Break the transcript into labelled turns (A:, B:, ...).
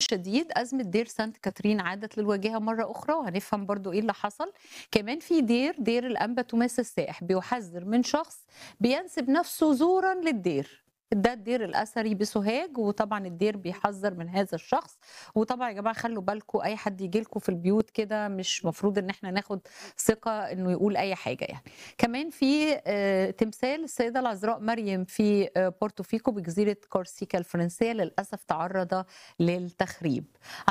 A: شديد أزمة دير سانت كاترين عادت للواجهة مرة أخرى وهنفهم برضو إيه اللي حصل كمان في دير دير الأنبا توماس السائح بيحذر من شخص بينسب نفسه زورا للدير ده الدير الاثري بسوهاج وطبعا الدير بيحذر من هذا الشخص وطبعا يا جماعه خلوا بالكم اي حد يجي لكم في البيوت كده مش مفروض ان احنا ناخد ثقه انه يقول اي حاجه يعني كمان في آه، تمثال السيده العذراء مريم في آه، بورتوفيكو بجزيره كورسيكا الفرنسيه للاسف تعرض للتخريب